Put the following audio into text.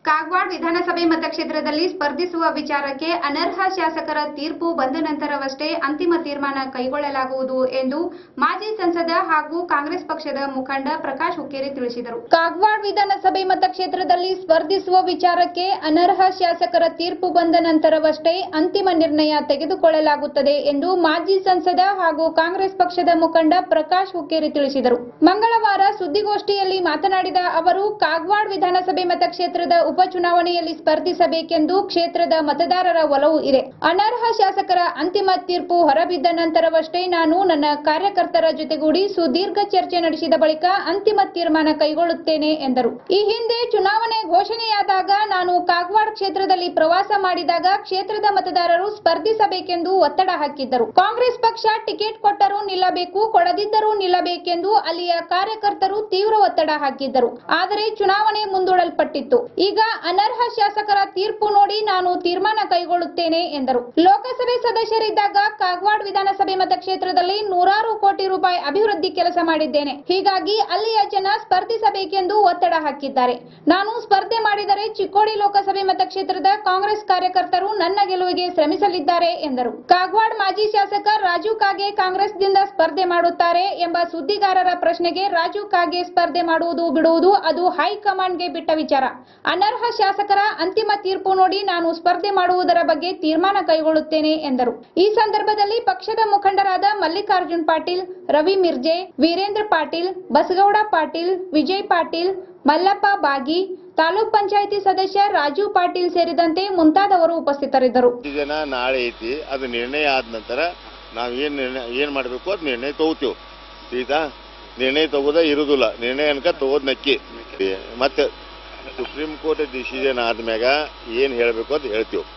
ಕಾಗವಾಡ ವಿಧಾನಸಭೆ ಮತಕ್ಷೇತ್ರದಲ್ಲಿ ಸ್ಪರ್ಧಿಸುವ ವಿಚಾರಕ್ಕೆ ಅನರ್ಹ ಶಾಸಕರ ತೀರ್ಪು ಬಂದ ನಂತರವಷ್ಟೇ ಅಂತಿಮ ತೀರ್ಮಾನ ಕೈಗೊಳ್ಳಲಾಗುವುದು ಎಂದು ಮಾಜಿ ಸಂಸದ ಹಾಗೂ ಕಾಂಗ್ರೆಸ್ ಪಕ್ಷದ ಮುಖಂಡ ಪ್ರಕಾಶ್ ಹುಕ್ಕೇರಿ ತಿಳಿಸಿದರು ಕಾಗವಾಡ ವಿಧಾನಸಭೆ ಮತಕ್ಷೇತ್ರದಲ್ಲಿ ಸ್ಪರ್ಧಿಸುವ ವಿಚಾರಕ್ಕೆ ಅನರ್ಹ ಶಾಸಕರ ತೀರ್ಪು ಬಂದ ನಂತರವಷ್ಟೇ ಅಂತಿಮ ನಿರ್ಣಯ ತೆಗೆದುಕೊಳ್ಳಲಾಗುತ್ತದೆ ಎಂದು ಮಾಜಿ ಸಂಸದ ಹಾಗೂ ಕಾಂಗ್ರೆಸ್ ಪಕ್ಷದ ಮುಖಂಡ ಪ್ರಕಾಶ್ ಹುಕ್ಕೇರಿ ತಿಳಿಸಿದರು ಮಂಗಳವಾರ ಸುದ್ದಿಗೋಷ್ಠಿಯಲ್ಲಿ ಮಾತನಾಡಿದ ಅವರು ಕಾಗವಾಡ ವಿಧಾನಸಭೆ ಮತಕ್ಷೇತ್ರದ ಉಪಚುನಾವಣೆಯಲ್ಲಿ ಸ್ಪರ್ಧಿಸಬೇಕೆಂದು ಕ್ಷೇತ್ರದ ಮತದಾರರ ಒಲವು ಇದೆ ಅನರ್ಹ ಶಾಸಕರ ಅಂತಿಮ ತೀರ್ಪು ಹೊರಬಿದ್ದ ನಂತರವಷ್ಟೇ ನಾನು ನನ್ನ ಕಾರ್ಯಕರ್ತರ ಜೊತೆಗೂಡಿ ಸುದೀರ್ಘ ಚರ್ಚೆ ನಡೆಸಿದ ಬಳಿಕ ಅಂತಿಮ ತೀರ್ಮಾನ ಕೈಗೊಳ್ಳುತ್ತೇನೆ ಎಂದರು ಈ ಹಿಂದೆ ಚುನಾವಣೆ ಘೋಷಣೆಯಾದಾಗ ನಾನು ಕಾಗವಾಡ ಕ್ಷೇತ್ರದಲ್ಲಿ ಪ್ರವಾಸ ಮಾಡಿದಾಗ ಕ್ಷೇತ್ರದ ಮತದಾರರು ಸ್ಪರ್ಧಿಸಬೇಕೆಂದು ಒತ್ತಡ ಹಾಕಿದ್ದರು ಕಾಂಗ್ರೆಸ್ ಪಕ್ಷ ಟಿಕೆಟ್ ಕೊಟ್ಟರೂ ನಿಲ್ಲಬೇಕು ಕೊಡದಿದ್ದರೂ ನಿಲ್ಲಬೇಕೆಂದು ಅಲ್ಲಿಯ ಕಾರ್ಯಕರ್ತರು ತೀವ್ರ ಒತ್ತಡ ಹಾಕಿದ್ದರು ಆದರೆ ಚುನಾವಣೆ ಮುಂದೂಡಲ್ಪಟ್ಟಿತ್ತು ಈಗ ಅನರ್ಹ ಶಾಸಕರ ತೀರ್ಪು ನೋಡಿ ನಾನು ತೀರ್ಮಾನ ಕೈಗೊಳ್ಳುತ್ತೇನೆ ಎಂದರು ಲೋಕಸಭೆ ಸದಸ್ಯರಿದ್ದಾಗ ಕಾಗವಾಡ ವಿಧಾನಸಭೆ ಮತಕ್ಷೇತ್ರದಲ್ಲಿ ನೂರಾರು ಕೋಟಿ ರೂಪಾಯಿ ಅಭಿವೃದ್ಧಿ ಕೆಲಸ ಮಾಡಿದ್ದೇನೆ ಹೀಗಾಗಿ ಅಲ್ಲಿಯ ಜನ ಸ್ಪರ್ಧಿಸಬೇಕೆಂದು ಒತ್ತಡ ಹಾಕಿದ್ದಾರೆ ನಾನು ಸ್ಪರ್ಧೆ ಮಾಡಿದರೆ ಚಿಕ್ಕೋಡಿ ಲೋಕಸಭೆ ಮತಕ್ಷೇತ್ರದ ಕಾಂಗ್ರೆಸ್ ಕಾರ್ಯಕರ್ತರು ನನ್ನ ಗೆಲುವಿಗೆ ಶ್ರಮಿಸಲಿದ್ದಾರೆ ಎಂದರು ಕಾಗವಾಡ ಮಾಜಿ ಶಾಸಕ ರಾಜು ಕಾಗೆ ಕಾಂಗ್ರೆಸ್ದಿಂದ ಸ್ಪರ್ಧೆ ಮಾಡುತ್ತಾರೆ ಎಂಬ ಸುದ್ದಿಗಾರರ ಪ್ರಶ್ನೆಗೆ ರಾಜು ಕಾಗೆ ಸ್ಪರ್ಧೆ ಮಾಡುವುದು ಬಿಡುವುದು ಅದು ಹೈಕಮಾಂಡ್ಗೆ ಬಿಟ್ಟ ವಿಚಾರ ಅನರ್ಹ ಶಾಸಕರ ಅಂತಿಮ ತೀರ್ಪು ನೋಡಿ ನಾನು ಸ್ಪರ್ಧೆ ಮಾಡುವುದರ ಬಗ್ಗೆ ತೀರ್ಮಾನ ಕೈಗೊಳ್ಳುತ್ತೇನೆ ಎಂದರು ಈ ಸಂದರ್ಭದಲ್ಲಿ ಪಕ್ಷದ ಮುಖಂಡರಾದ ಮಲ್ಲಿಕಾರ್ಜುನ್ ಪಾಟೀಲ್ ರವಿ ಮಿರ್ಜೆ ವೀರೇಂದ್ರ ಪಾಟೀಲ್ ಬಸಗೌಡ ಪಾಟೀಲ್ ವಿಜಯ್ ಪಾಟೀಲ್ ಮಲ್ಲಪ್ಪ ಬಾಗಿ ತಾಲೂಕ್ ಪಂಚಾಯಿತಿ ಸದಸ್ಯ ರಾಜು ಪಾಟೀಲ್ ಸೇರಿದಂತೆ ಮುಂತಾದವರು ಉಪಸ್ಥಿತರಿದ್ದರು ಜನ ನಾಳೆ ಐತಿ ಅದು ನಿರ್ಣಯ ಆದ ನಂತರ ನಾವು ಏನು ನಿರ್ಣಯ ಏನು ಮಾಡಬೇಕು ಅದು ನಿರ್ಣಯ ತಗೋತೀವಿ ಸೀದಾ ನಿರ್ಣಯ ತಗೋದ ಇರುದಿಲ್ಲ ನಿರ್ಣಯ ಅನ್ಕ ತಗೋದ್ ನಕ್ಕಿ ಮತ್ತೆ ಸುಪ್ರೀಂ ಕೋರ್ಟ್ ಡಿಸಿಷನ್ ಆದ್ಮ್ಯಾಗ ಏನು ಹೇಳಬೇಕು ಅಂತ ಹೇಳ್ತೀವಿ